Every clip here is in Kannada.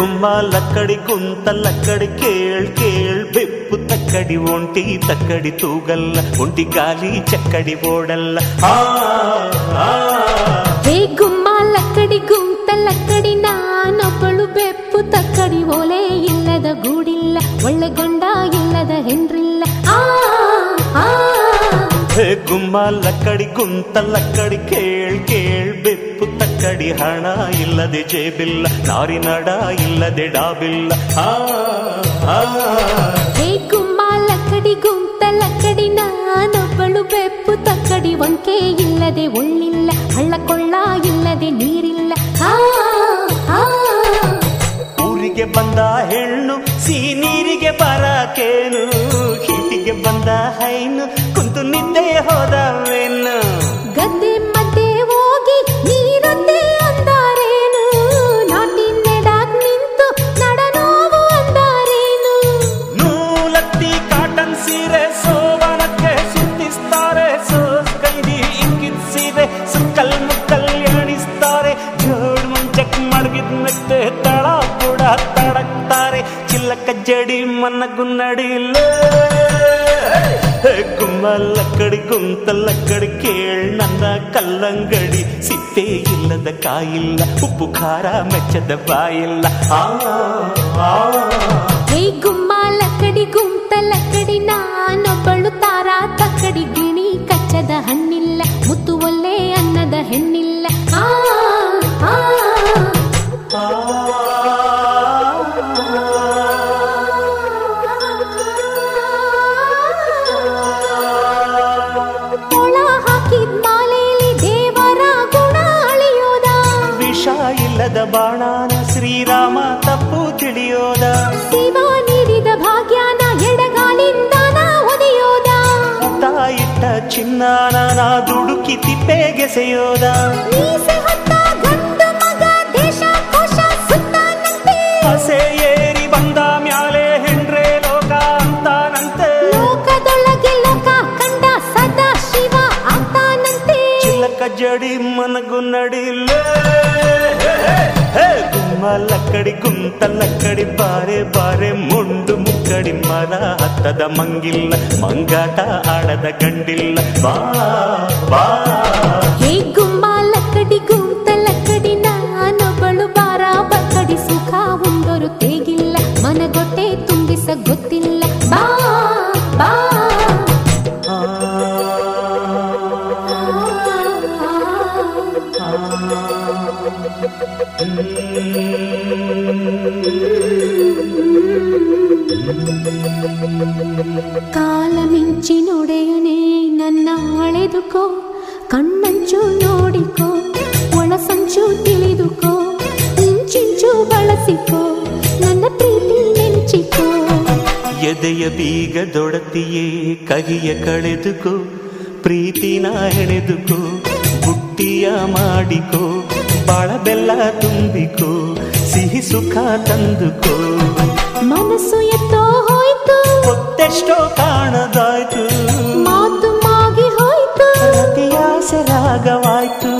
గుమ్మ లక్కడి గుంత లక్కడి కేళ్ కేళ్ బెప్పు తక్కడి ఒంటి తక్కడి తూగల్ల ఒంటి గాలి చక్కడి ఓడల్ల ఆ, ఆ. ಹೇ ಗುಮ್ಮ ಲಕ್ಕಡಿ ಗುಂತ ಲಕ್ಕಡಿ ನಾನೊಬ್ಬಳು ಬೆಪ್ಪು ತಕ್ಕಡಿ ಓಲೆ ಇಲ್ಲದ ಗೂಡಿಲ್ಲ ಒಳ್ಳೆ ಗಂಡ ಇಲ್ಲದ ಹೆಂಡ್ರಿಲ್ಲ ಆ ಆ ಹೇ ಗುಮ್ಮ ಲಕ್ಕಡಿ ಗುಂತ ಲಕ್ಕಡಿ ಕೇಳ್ ಕೇಳ್ ಬೆಪ್ಪು ತಕ್ಕಡಿ ಹಣ ಇಲ್ಲದೆ ಜೇಬಿಲ್ಲ ನಾರಿ ನಡ ಇಲ್ಲದೆ ಡಾಬಿಲ್ಲ ಆ, ಆ. ಹೇ ಗುಮ್ಮ ಲಕ್ಕಡಿ ಗುಂತ ಲಕ್ಕಡಿ ನಾನೊಬ್ಬಳು ಬೆಪ್ಪು ತಕ್ಕಡಿ ಒಂಕೆ ಇಲ್ಲದೆ ಒಳ್ಳಿಲ್ಲ ಹಳ್ಳ ಕೊಳ್ಳ ಇಲ್ಲದೆ ನೀರಿಲ್ಲ ಆ ಆ ಊರಿಗೆ ಬಂದ ಹೆಣ್ಣು ನೀರಿಗೆ ಬರಕೇನು ಹಿಟ್ಟಿಗೆ ಬಂದ ಹೈನು ಕುಂತು ನಿದ್ದೆ ಹೋದವೇನು ಗದ್ದೆ ಮಧ್ಯೆ ಹೋಗಿ ನೀರೊದ್ದೆ ಅಂದಾರೇನು ನಾಟಿ ನೆಡಾಕ್ ನಿಂತು ನಡನೋವು ಅಂದಾರೇನು ನೂಲತ್ತಿ ಕಾಟನ್ ಸೀರೆ ಸೋಬನಕ್ಕೆ ಸುತ್ತಿಸ್ತಾರೆ ಸೋಸ್ ಕೈದಿ ಇಂಗಿದ್ ಸೀರೆ ಸುಕ್ಕಲ್ ಮುಕ್ಕಲ್ ಎಣಿಸ್ತಾರೆ ಜೋಡ್ ಮುಂಚಕ್ ಮಡಗಿದ್ ಮೆತ್ತೆ ತಳ ಕೂಡ ತಡಕ್ತಾರೆ ಚಿಲ್ಲಕ ಜಡಿ ಮನ್ನಗುನ್ನಡಿಲ್ಲ ಗುಮ್ಮ ಲಕ್ಕಡಿ ಗುಂತ ಲಕ್ಕಡಿ ಕೇಳ್ ನನ್ನ ಕಲ್ಲಂಗಡಿ ಸಿಪ್ಪೆ ಇಲ್ಲದ ಕಾಯಿಲ್ಲ ಉಪ್ಪು ಖಾರ ಮೆಚ್ಚದ ಬಾಯಿಲ್ಲ ಆ ಆ ಹೇ ಗುಮ್ಮ ಲಕ್ಕಡಿ ಗುಂತ ಲಕ್ಕಡಿ ನಾನೊಬ್ಬಳು ತಾರ ತಕ್ಕಡಿ ಗಿಣಿ ಕಚ್ಚದ ಹಣ್ಣಿಲ್ಲ ಮುತ್ತು ಒಲ್ಲೆ ಅನ್ನದ ಹೆಣ್ಣಿಲ್ಲ ಆ ಆ ಒಳ ಹಾಕಿದ್ ಮಾಲೆಯಲ್ಲಿ ದೇವರ ಗುಣ ಅಳಿಯೋದ ವಿಷ ಇಲ್ಲದ ಬಾಣಾನ ಶ್ರೀರಾಮ ತಪ್ಪು ತಿಳಿಯೋದ ಶಿವ ನೀಡಿದ ಭಾಗ್ಯನ ಎಡಗಾಲಿಂದ ನಾ ಒದೆಯೋದ ಇಟ್ಟ ಚಿನ್ನಾನ ನಾ ದುಡುಕಿ ತಿಪ್ಪೆಗೆಸೆಯೋದ ಮೀಸೆ ಹೊತ್ತ ಗಂಡು ಮಗ ದೇಶ ಕೋಶ ಸುತ್ತಾನಂತೆ ಹಸೆ ಏರಿ ಬಂದ ಮ್ಯಾಲೆ ಹೆಂಡ್ರೆ ಲೋಕ ಅಂತಾನಂತೆ ಲೋಕದೊಳಗೆ ಲೋಕ ಕಂಡ ಸದಾ ಶಿವ ಆತಾನಂತೆ ಚಿಲ್ಲಕ ಜಡಿ ಮನಗು ನಡಿಲ್ಲ ಗುಮ್ಮ ಲಕ್ಕಡಿ ಕುಂತ ಲಕ್ಕಡಿ ಬಾರೆ ಬಾರೆ ಮುಂಡು ಮುಕ್ಕಡಿ ಮರ ಹತ್ತದ ಮಂಗಿಲ್ಲ ಮಂಗಾಟ ಆಡದ ಗಂಡಿಲ್ಲ ಬಾ ಬಾ ಹೇ ಗುಮ್ಮ ಲಕ್ಕಡಿ ಗುಂತ ಲಕ್ಕಡಿ ನಾನೊಬ್ಬಳು ಬಾರ ಬಕ್ಕಡಿ ಸುಖ ಉಂಡೊರು ತೇಗಿಲ್ಲ ಮನಗೊಟ್ಟೆ ತುಂಬಿಸ ಗೊತ್ತಿಲ್ಲ ಬಾ ಬಾ ಕಾಲ ಮಿಂಚಿ ನೊಡೆಯನೇ ನನ್ನ ಅಳೆದುಕೋ ಕಣ್ಣಂಚು ನೋಡಿಕೋ ಒಳ ಸಂಚು ತಿಳಿದುಕೋ ಇಂಚಿಂಚು ಬಳಸಿಕೋ ನನ್ನ ಪ್ರೀತಿ ನೆಂಚಿಕೋ ಎದೆಯ ಬೀಗ ದೊಡತಿಯೇ ಕಹಿಯ ಕಳೆದುಕೋ ಪ್ರೀತಿನ ಹೆಣೆದುಕೋ ಬುಟ್ಟಿಯ ಮಾಡಿಕೋ ಬಾಳ ಬೆಲ್ಲ ತುಂಬಿಕೋ ಸಿಹಿ ಸುಖ ತಂದುಕೋ ಮನಸ್ಸು ಎತ್ತೋ ಹೋಯ್ತು ಹೊತ್ತೆಷ್ಟೋ ಕಾಣದಾಯ್ತು ಮಾತು ಮಾಗಿ ಹೋಯ್ತು ಅತಿಯಾಸೆ ರಾಗವಾಯ್ತು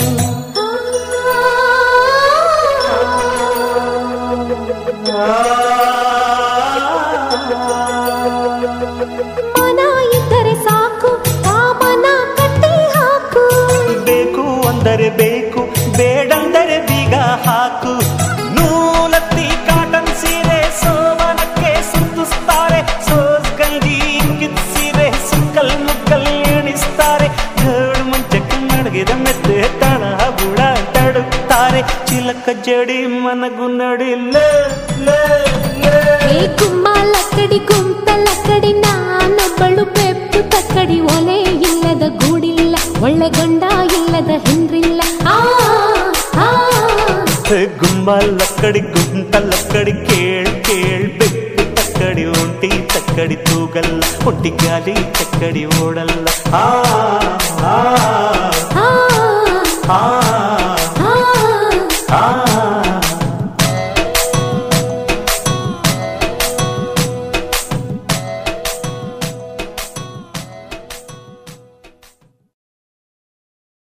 ಮನ ಇದ್ದರೆ ಸಾಕು ಕಾಮನ ಕಟ್ಟಿ ಹಾಕು ಬೇಕು ಅಂದರೆ ಬೇಕು ಬೇಡಂದರೆ ಬೀಗ ಹಾಕು ನೂಲತ್ತಿ ಕಾಟನ್ ಸೀರೆ ಸೋಮನಕ್ಕೆ ಸುತ್ತಿಸ್ತಾರೆ ಸೋಸ್ ಗಂಗಿ ಇಂಗಿದ್ ಸೀರೆ ಸುಕ್ಕಲ್ ಮುಕ್ಕಲ್ ಎಣಿಸ್ತಾರೆ ಜೋಡ್ ಮುಂಚಕ್ಕೆ ನಡಗಿದ ಮೆತ್ತೆ ತಣ ಬುಡ ತಡುತ್ತಾರೆ ಚಿಲಕ ಜಡಿ ಮನಗು ನಡಿಲ್ಲ ಹೇ ಗುಮ್ಮ ಲಕ್ಕಡಿ ಗುಂತ ಲಕ್ಕಡಿ ನಾನೊಬ್ಬಳು ಬೆಪ್ಪು ತಕ್ಕಡಿ ಒಲೆ ಇಲ್ಲದ ಗೂಡಿಲ್ಲ ಒಳ್ಳೆ ಗಂಡ ಇಲ್ಲದ ಹೆಂಡ್ರಿಲ್ಲ ಆ ಆ ಗುಮ್ಮ ಲಕ್ಕಡಿ ಗುಂತ ಲಕ್ಕಡಿ ಕೇಳ್ ಕೇಳ್ ಬೆಕ್ಕು ತಕ್ಕಡಿ ಒಂಟಿ ತಕ್ಕಡಿ ತೂಗಲ್ಲ ಹೊಟ್ಟಿ ಗಾಲಿ ತಕ್ಕಡಿ ಓಡಲ್ಲ ಆ ಆ ಆ ಆ